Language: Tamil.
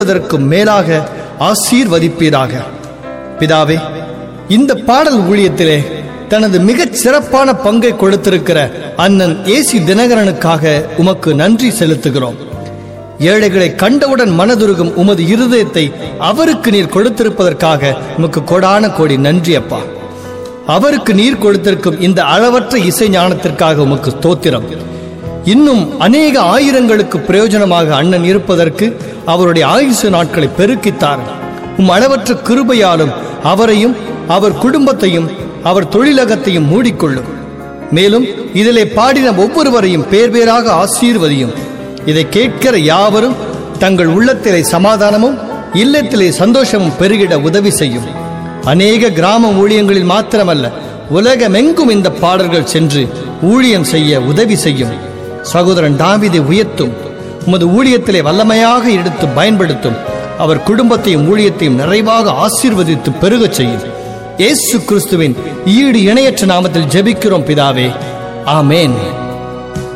கொடுப்பதற்கும் மேலாக ஆசீர்வதிப்பீராக பிதாவே இந்த பாடல் ஊழியத்திலே தனது மிகச் சிறப்பான பங்கை கொடுத்திருக்கிற அண்ணன் ஏசி தினகரனுக்காக உமக்கு நன்றி செலுத்துகிறோம் ஏழைகளை கண்டவுடன் மனதுருகும் உமது இருதயத்தை அவருக்கு நீர் கொடுத்திருப்பதற்காக உமக்கு கொடான கோடி நன்றி அப்பா அவருக்கு நீர் கொடுத்திருக்கும் இந்த அளவற்ற இசை ஞானத்திற்காக உமக்கு ஸ்தோத்திரம் இன்னும் அநேக ஆயிரங்களுக்கு பிரயோஜனமாக அண்ணன் இருப்பதற்கு அவருடைய ஆயுசு நாட்களை பெருக்கித்தார் உம் அளவற்ற கிருபையாலும் அவரையும் அவர் குடும்பத்தையும் அவர் தொழிலகத்தையும் மூடிக்கொள்ளும் மேலும் இதிலே பாடின ஒவ்வொருவரையும் பேர் பேராக ஆசீர்வதியும் இதை கேட்கிற யாவரும் தங்கள் உள்ளத்திலே சமாதானமும் இல்லத்திலே சந்தோஷமும் பெருகிட உதவி செய்யும் அநேக கிராம ஊழியங்களில் மாத்திரமல்ல உலகமெங்கும் இந்த பாடல்கள் சென்று ஊழியம் செய்ய உதவி செய்யும் சகோதரன் தாவிதை உயர்த்தும் உமது ஊழியத்திலே வல்லமையாக எடுத்து பயன்படுத்தும் அவர் குடும்பத்தையும் ஊழியத்தையும் நிறைவாக ஆசீர்வதித்து பெருகச் செய்யும் இயேசு கிறிஸ்துவின் ஈடு இணையற்ற நாமத்தில் ஜெபிக்கிறோம் பிதாவே ஆமேன்